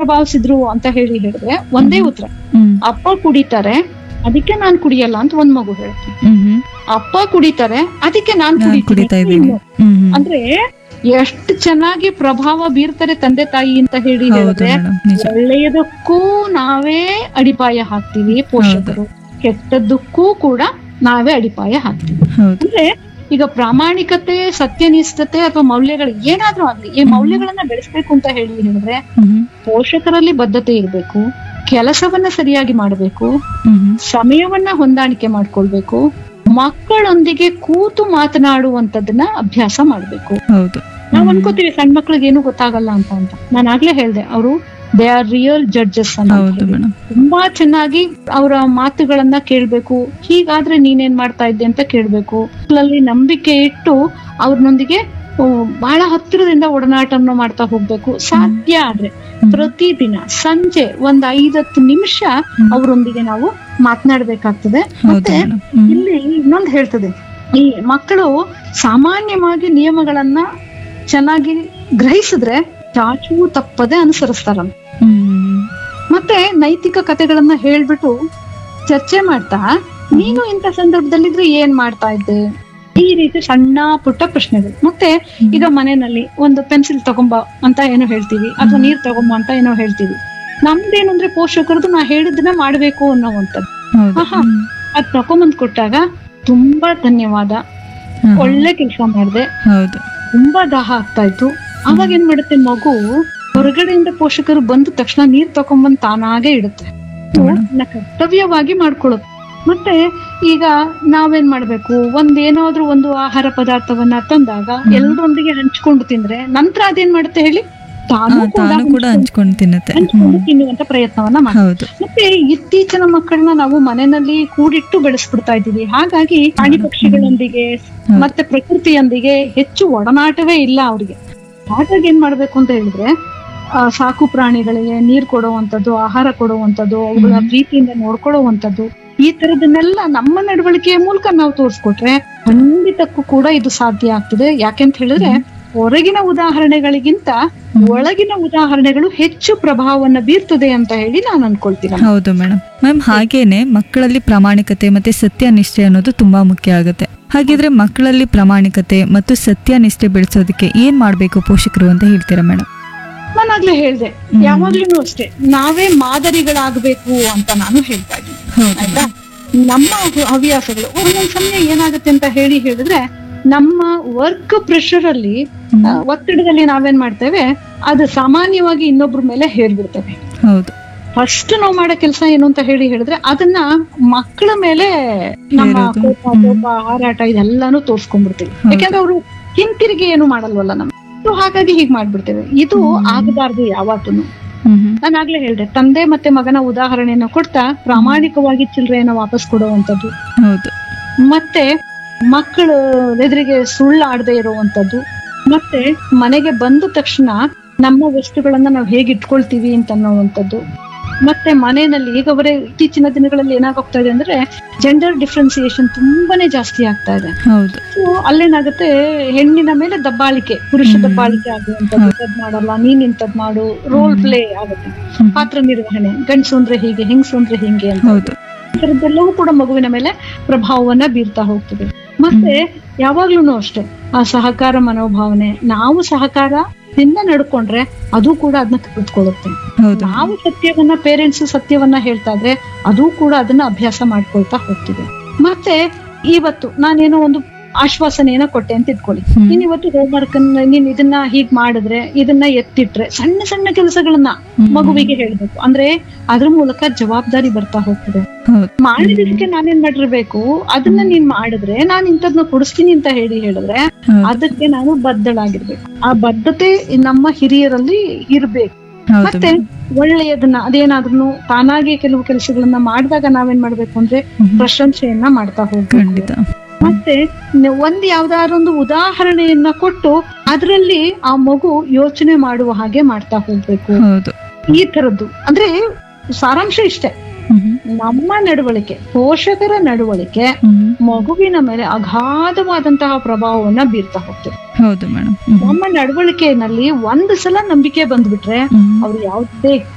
ಪ್ರಭಾವಿಸಿದ್ರು ಅಂತ ಹೇಳಿ ಹೇಳಿದ್ರೆ ಒಂದೇ ಉತ್ತರ ಹ್ಮ್ ಅಪ್ಪ ಕುಡಿತಾರೆ ಅದಕ್ಕೆ ನಾನ್ ಕುಡಿಯಲ್ಲ ಅಂತ ಒಂದ್ ಮಗು ಹೇಳುತ್ತೆ ಹ್ಮ್ ಹ್ಮ್ ಅಪ್ಪ ಕುಡಿತಾರೆ ಅದಕ್ಕೆ ನಾನ್ ನಾನ್ ಕುಡಿತೀನಿ ಕುಡಿತಾ ಅಂತ ಇದ್ದೀನಿ ಇನ್ನು. ಹ್ಮ್ ಹ್ಮ್. ಅಂದ್ರೆ ಎಷ್ಟು ಚೆನ್ನಾಗಿ ಪ್ರಭಾವ ಬೀರ್ತಾರೆ ತಂದೆ ತಾಯಿ ಅಂತ ಹೇಳಿ ಹೌದು ಹೇಳಿದ್ರೆ ಮೇಡಮ್ ನಿಜ ಒಳ್ಳೆಯದಕ್ಕೂ ನಾವೇ ಅಡಿಪಾಯ ಹಾಕ್ತೀವಿ ಪೋಷಕರು ಕೆಟ್ಟದ್ದಕ್ಕೂ ಕೂಡ ನಾವೇ ಅಡಿಪಾಯ ಹಾಕ್ತೀವಿ ಹೌದು ಅಂದ್ರೆ ಈಗ ಪ್ರಾಮಾಣಿಕತೆ ಸತ್ಯನಿಷ್ಠತೆ ಅಥವಾ ಮೌಲ್ಯಗಳು ಏನಾದ್ರೂ ಆಗ್ಲಿ ಈ ಮೌಲ್ಯಗಳನ್ನ ಬೆಳೆಸ್ಬೇಕು ಅಂತ ಹೇಳಿ ಹೇಳಿದ್ರೆ ಹ್ಮ್ ಹ್ಮ್. ಪೋಷಕರಲ್ಲಿ ಬದ್ಧತೆ ಇರಬೇಕು ಕೆಲಸವನ್ನ ಸರಿಯಾಗಿ ಮಾಡಬೇಕು ಹ್ಮ್ ಹ್ಮ್. ಸಮಯವನ್ನ ಹೊಂದಾಣಿಕೆ ಮಾಡ್ಕೊಳ್ಬೇಕು ಮಕ್ಕಳೊಂದಿಗೆ ಕೂತು ಮಾತನಾಡುವಂತದನ್ನ ಅಭ್ಯಾಸ ಮಾಡ್ಬೇಕು ಹೌದು ನಾವ್ ಅನ್ಕೋತೀವಿ ಸಣ್ಣ ಮಕ್ಳಿಗೆ ಏನು ಗೊತ್ತಾಗಲ್ಲ ಅಂತ ಅಂತ ನಾನು ಆಗ್ಲೇ ಹೇಳ್ದೆ ಅವರು ದೇ ಆರ್ ರಿಯಲ್ ಜಡ್ಜಸ್ ಅಂತ ಹೌದು ಹೇಳಿ. ಮೇಡಮ್ ತುಂಬಾ ಚೆನ್ನಾಗಿ ಅವರ ಮಾತುಗಳನ್ನ ಕೇಳ್ಬೇಕು ಹೀಗಾದ್ರೆ ನೀನೇನ್ ಮಾಡ್ತಾ ಇದ್ದೆ ಅಂತ ಕೇಳ್ಬೇಕು ಮಕ್ಕಳಲ್ಲಿ ನಂಬಿಕೆ ಇಟ್ಟು ಅವ್ರನ್ನೊಂದಿಗೆ ಆ, ಬಹಳ ಹತ್ತಿರದಿಂದ ಒಡನಾಟವನ್ನು ಮಾಡ್ತಾ ಹೋಗ್ಬೇಕು ಸಾಧ್ಯ ಆದ್ರೆ ಹ್ಮ್. ಪ್ರತಿದಿನ ಸಂಜೆ ಒಂದ್ ಐದತ್ತು ನಿಮಿಷ ಅವರೊಂದಿಗೆ ನಾವು ಮಾತನಾಡ್ಬೇಕಾಗ್ತದೆ ಹೌದು ಮತ್ತೆ ಮೇಡಮ್ ಹ್ಮ್ ಇಲ್ಲಿ ಇನ್ನೊಂದು ಹೇಳ್ತದೆ ಈ ಮಕ್ಕಳು ಸಾಮಾನ್ಯವಾಗಿ ನಿಯಮಗಳನ್ನ ಚೆನ್ನಾಗಿ ಗ್ರಹಿಸಿದ್ರೆ ಚಾಚು ತಪ್ಪದೆ ಅನುಸರಿಸ್ತಾರಂತ ಹ್ಮ್ ಮತ್ತೆ ನೈತಿಕ ಕಥೆಗಳನ್ನ ಹೇಳ್ಬಿಟ್ಟು ಚರ್ಚೆ ಮಾಡ್ತಾ ನೀನು ಇಂಥ ಸಂದರ್ಭದಲ್ಲಿದ್ರೆ ಏನ್ ಮಾಡ್ತಾ ಇದ್ದೆ ಈ ರೀತಿ ಸಣ್ಣ ಪುಟ್ಟ ಪ್ರಶ್ನೆಗಳು ಮತ್ತೆ ಈಗ ಮನೆಯಲ್ಲಿ ಒಂದು ಪೆನ್ಸಿಲ್ ತಗೊಂಬ ಅಂತ ಏನೋ ಹೇಳ್ತೀವಿ ಅಥವಾ ನೀರ್ ತಗೊಂಬ ಅಂತ ಏನೋ ಹೇಳ್ತೀವಿ ನಮ್ದೇನು ಅಂದ್ರೆ ಪೋಷಕರದು ನಾ ಹೇಳಿದ್ದನ್ನ ಮಾಡ್ಬೇಕು ಅನ್ನೋವಂಥದ್ದು ಹೌದು ಆಹಾ. ಅದ್ ತಗೊಂಬಂದ್ ಕೊಟ್ಟಾಗ ತುಂಬಾ ಧನ್ಯವಾದ ಹ್ಮ್. ಒಳ್ಳೆ ಕೆಲಸ ಮಾಡಿದೆ ಹೌದು ತುಂಬಾ ದಾಹ ಆಗ್ತಾ ಇತ್ತು ಅವಾಗ ಏನ್ ಮಾಡುತ್ತೆ ಮಗು ಹೊರಗಡೆಯಿಂದ ಪೋಷಕರು ಬಂದ ತಕ್ಷಣ ನೀರ್ ತಕೊಂಡ್ಬಂದ್ ತಾನಾಗೆ ಇಡುತ್ತೆ ಇದು ನನ್ನ ಕರ್ತವ್ಯವಾಗಿ ಮಾಡ್ಕೊಳ್ಳುತ್ತೆ ಮತ್ತೆ ಈಗ ನಾವೇನ್ ಮಾಡ್ಬೇಕು ಒಂದ್ ಏನಾದ್ರೂ ಒಂದು ಆಹಾರ ಪದಾರ್ಥವನ್ನ ತಂದಾಗ ಎಲ್ಲರೊಂದಿಗೆ ಹಂಚ್ಕೊಂಡು ತಿಂದ್ರೆ ನಂತರ ಅದೇನ್ ಮಾಡುತ್ತೆ ಹೇಳಿ ತಾನು ಆ, ಕೂಡ ತಾನು ಕೂಡ ಹಂಚ್ಕೊಂಡು ತಿನ್ನುತ್ತೆ ಹಂಚ್ಕೊಂಡು ತಿನ್ನುವಂತ ಪ್ರಯತ್ನವನ್ನ ಮಾಡಿ ಹೌದು ಮತ್ತೆ ಇತ್ತೀಚಿನ ಮಕ್ಕಳನ್ನ ನಾವು ಮನೆಯಲ್ಲಿ ಕೂಡಿಟ್ಟು ಬೆಳೆಸ್ಬಿಡ್ತಾ ಇದ್ದೀವಿ ಹಾಗಾಗಿ ಪ್ರಾಣಿ ಪಕ್ಷಿಗಳೊಂದಿಗೆ ಮತ್ತೆ ಪ್ರಕೃತಿಯೊಂದಿಗೆ ಹೆಚ್ಚು ಒಡನಾಟವೇ ಇಲ್ಲ ಅವ್ರಿಗೆ ಹಾಗಾಗಿ ಏನ್ ಮಾಡ್ಬೇಕು ಅಂತ ಹೇಳಿದ್ರೆ ಆ, ಸಾಕು ಪ್ರಾಣಿಗಳಿಗೆ ನೀರ್ ಕೊಡುವಂತದ್ದು ಆಹಾರ ಕೊಡುವಂತದ್ದು ಅವುಗಳ ಪ್ರೀತಿಯಿಂದ ನೋಡ್ಕೊಳ್ಳುವಂತದ್ದು ಈ ತರದನ್ನೆಲ್ಲ ನಮ್ಮ ನಡವಳಿಕೆಯ ಮೂಲಕ ನಾವು ತೋರಿಸ್ಕೊಟ್ರೆ ಖಂಡಿತಕ್ಕೂ ಕೂಡ ಇದು ಸಾಧ್ಯ ಆಗ್ತದೆ ಯಾಕೆಂತ ಹೇಳಿದ್ರೆ ಹೊರಗಿನ ಉದಾಹರಣೆಗಳಿಗಿಂತ ಒಳಗಿನ ಉದಾಹರಣೆಗಳು ಹೆಚ್ಚು ಪ್ರಭಾವವನ್ನ ಬೀರ್ತದೆ ಅಂತ ಹೇಳಿ ನಾನು ಅನ್ಕೊಳ್ತೀನಿ ಹೌದು ಮೇಡಮ್ ಮ್ಯಾಮ್ ಹಾಗೇನೆ ಮಕ್ಕಳಲ್ಲಿ ಪ್ರಾಮಾಣಿಕತೆ ಮತ್ತೆ ಸತ್ಯನಿಷ್ಠೆ ಅನ್ನೋದು ತುಂಬಾ ಮುಖ್ಯ ಆಗುತ್ತೆ ಹಾಗಿದ್ರೆ ಮಕ್ಕಳಲ್ಲಿ ಪ್ರಾಮಾಣಿಕತೆ ಮತ್ತು ಸತ್ಯನಿಷ್ಠೆ ಬೆಳೆಸೋದಕ್ಕೆ ಏನ್ ಮಾಡ್ಬೇಕು ಪೋಷಕರು ಅಂತ ಹೇಳ್ತೀರಾ ಮೇಡಮ್ ನಾನಾಗ್ಲೇ ಹೇಳ್ದೆ ಯಾವಾಗ್ಲೂ ಅಷ್ಟೇ ನಾವೇ ಮಾದರಿಗಳಾಗಬೇಕು ಅಂತ ನಾನು ಹೇಳ್ತಾ ಇದ್ದೀನಿ ಹೌದು ಆಯ್ತಾ ನಮ್ಮ ಹವ್ಯ- ಹವ್ಯಾಸಗಳು ಒಂದೊಂದ್ ಸಮಯ ಏನಾಗುತ್ತೆ ಅಂತ ಹೇಳಿ ಹೇಳಿದ್ರೆ ನಮ್ಮ ವರ್ಕ್ ಪ್ರೆಷರ್ ಅಲ್ಲಿ ಆ, ಒತ್ತಡದಲ್ಲಿ ನಾವೇನ್ ಮಾಡ್ತೇವೆ ಅದು ಸಾಮಾನ್ಯವಾಗಿ ಇನ್ನೊಬ್ರ ಮೇಲೆ ಹೇರ್ಬಿಡ್ತೇವೆ ಹೌದು ಫಸ್ಟ್ ನಾವು ಮಾಡೋ ಕೆಲಸ ಏನು ಅಂತ ಹೇಳಿ ಹೇಳಿದ್ರೆ ಅದನ್ನ ಮಕ್ಕಳ ಮೇಲೆ ನಮ್ಮ ಹೇರೋದು. ಕೋಪ ಕೋಪ ಹಾರಾಟ ಇದೆಲ್ಲಾನು ತೋರ್ಸ್ಕೊಂಡ್ಬಿಡ್ತೀವಿ ಹೌದು. ಯಾಕಂದ್ರೆ ಅವರು ಹಿಂತಿರುಗಿ ಏನು ಮಾಡಲ್ವಲ್ಲ ನಮ್ಗೆ So ಹಾಗಾಗಿ ಹೀಗ್ ಮಾಡ್ಬಿಡ್ತೇವೆ ಇದು ಆಗಬಾರ್ದು ಯಾವತ್ತೂ ಹ್ಮ್ ಹ್ಮ್ ನಾನು ಆಗ್ಲೇ ಹೇಳ್ದೆ ತಂದೆ ಮತ್ತೆ ಮಗನ ಉದಾಹರಣೆಯನ್ನು ಕೊಡ್ತಾ ಪ್ರಾಮಾಣಿಕವಾಗಿ ಚಿಲ್ಲರೆಯನ್ನು ವಾಪಸ್ ಕೊಡುವಂತದ್ದು ಹೌದು ಮತ್ತೆ ಮಕ್ಕಳು ಎದುರಿಗೆ ಸುಳ್ಳಾಡದೆ ಇರುವಂತದ್ದು ಮತ್ತೆ ಮನೆಗೆ ಬಂದ ತಕ್ಷಣ ನಮ್ಮ ವಸ್ತುಗಳನ್ನ ನಾವು ಹೇಗೆ ಇಟ್ಕೊಳ್ತೀವಿ ಅಂತ ಅನ್ನುವಂಥದ್ದು ಮತ್ತೆ ಮನೆಯಲ್ಲಿ ಈಗ ಅವರೇ ಇತ್ತೀಚಿನ ದಿನಗಳಲ್ಲಿ ಏನಾಗೋಗ್ತಾ ಇದೆ ಅಂದ್ರೆ ಜೆಂಡರ್ ಡಿಫ್ರೆನ್ಸಿಯೇಷನ್ ತುಂಬಾನೇ ಜಾಸ್ತಿ ಆಗ್ತಾ ಇದೆ ಹೌದು ಸೊ ಅಲ್ಲೇನಾಗುತ್ತೆ ಹೆಣ್ಣಿನ ಮೇಲೆ ದಬ್ಬಾಳಿಕೆ ಪುರುಷ ದಬ್ಬಾಳಿಕೆ ಆಗುವಂಥದ್ದು ಅದ್ ಮಾಡಲ್ಲ ನೀನ್ ಇಂಥದ್ ಮಾಡು ರೋಲ್ ಪ್ಲೇ ಆಗುತ್ತೆ ಹ್ಮ್. ಪಾತ್ರ ನಿರ್ವಹಣೆ ಗಂಡಸು ಅಂದ್ರೆ ಹೀಗೆ ಹೆಂಗಸು ಅಂದ್ರೆ ಹಿಂಗೆ ಅಂತ ಹೌದು ಈ ಥರದ್ದೆಲ್ಲವೂ ಕೂಡ ಮಗುವಿನ ಮೇಲೆ ಪ್ರಭಾವವನ್ನ ಬೀರ್ತಾ ಹೋಗ್ತದೆ ಮತ್ತೆ ಯಾವಾಗ್ಲೂ ಅಷ್ಟೇ ಆ ಸಹಕಾರ ಮನೋಭಾವನೆ ನಾವು ಸಹಕಾರದಿಂದ ನಡ್ಕೊಂಡ್ರೆ ಅದು ಕೂಡ ಅದನ್ನ ಕಲಿತ್ಕೊಳ್ಳುತ್ತೆ ಹೌದು ನಾವು ಸತ್ಯವನ್ನ ಪೇರೆಂಟ್ಸ್ ಸತ್ಯವನ್ನ ಹೇಳ್ತಾ ಇದ್ರೆ ಅದು ಕೂಡ ಅದನ್ನ ಅಭ್ಯಾಸ ಮಾಡ್ಕೊಳ್ತಾ ಹೋಗ್ತಿದೆ ಮತ್ತೆ ಇವತ್ತು ನಾನೇನೋ ಒಂದು ಆಶ್ವಾಸನೆಯನ್ನ ಕೊಟ್ಟೆ ಅಂತ ಇಟ್ಕೊಳ್ಳಿ ಹ್ಮ್. ನೀನ್ ಇವತ್ತು ಹೋಮ್ವರ್ಕ್ ನೀನ್ ಇದನ್ನ ಹೀಗ್ ಮಾಡಿದ್ರೆ ಇದನ್ನ ಎತ್ತಿಟ್ರೆ ಸಣ್ಣ ಸಣ್ಣ ಕೆಲಸಗಳನ್ನ ಹ್ಮ್. ಮಗುವಿಗೆ ಹೇಳ್ಬೇಕು ಅಂದ್ರೆ ಅದ್ರ ಮೂಲಕ ಜವಾಬ್ದಾರಿ ಬರ್ತಾ ಹೋಗ್ತದೆ ಹೌದು ಮಾಡಿದಕ್ಕೆ ನಾನೇನ್ ಮಾಡಿರ್ಬೇಕು ಅದನ್ನ ನೀನ್ ಮಾಡಿದ್ರೆ ನಾನ್ ಇಂಥದ್ನ ಕೊಡಿಸ್ತೀನಿ ಅಂತ ಹೇಳಿ ಹೇಳಿದ್ರೆ ಹೌದು ಅದಕ್ಕೆ ನಾನು ಬದ್ಧಳಾಗಿರ್ಬೇಕು ಆ ಬದ್ಧತೆ ನಮ್ಮ ಹಿರಿಯರಲ್ಲಿ ಇರ್ಬೇಕು ಹೌದು ಮತ್ತೆ ಒಳ್ಳೆಯದನ್ನ ಅದೇನಾದ್ರೂ ತಾನಾಗೆ ಕೆಲವು ಕೆಲಸಗಳನ್ನ ಮಾಡಿದಾಗ ನಾವೇನ್ ಮಾಡ್ಬೇಕು ಅಂದ್ರೆ ಹ್ಮ್. ಪ್ರಶಂಸೆಯನ್ನ ಮಾಡ್ತಾ ಹೋಗ್ಬೇಕು ಖಂಡಿತ ಮತ್ತೆ ನ- ಒಂದ್ ಯಾವ್ದಾರೊಂದು ಉದಾಹರಣೆಯನ್ನ ಕೊಟ್ಟು ಅದರಲ್ಲಿ ಆ ಮಗು ಯೋಚನೆ ಮಾಡುವ ಹಾಗೆ ಮಾಡ್ತಾ ಹೋಗ್ಬೇಕು ಹೌದು ಈ ತರದ್ದು ಅಂದ್ರೆ ಸಾರಾಂಶ ಇಷ್ಟೇ ಹ್ಮ್ ಹ್ಮ್. ನಮ್ಮ ನಡವಳಿಕೆ ಪೋಷಕರ ನಡವಳಿಕೆ ಹ್ಮ್. ಮಗುವಿನ ಮೇಲೆ ಅಗಾಧವಾದಂತಹ ಪ್ರಭಾವವನ್ನ ಬೀರ್ತಾ ಹೋಗ್ತದೆ ಹೌದು ಮೇಡಮ್ ನಮ್ಮ ನಡವಳಿಕೆಯಲ್ಲಿ ಒಂದು ಸಲ ನಂಬಿಕೆ ಬಂದ್ಬಿಟ್ರೆ ಹ್ಮ್ ಅವ್ರು ಯಾವುದೇ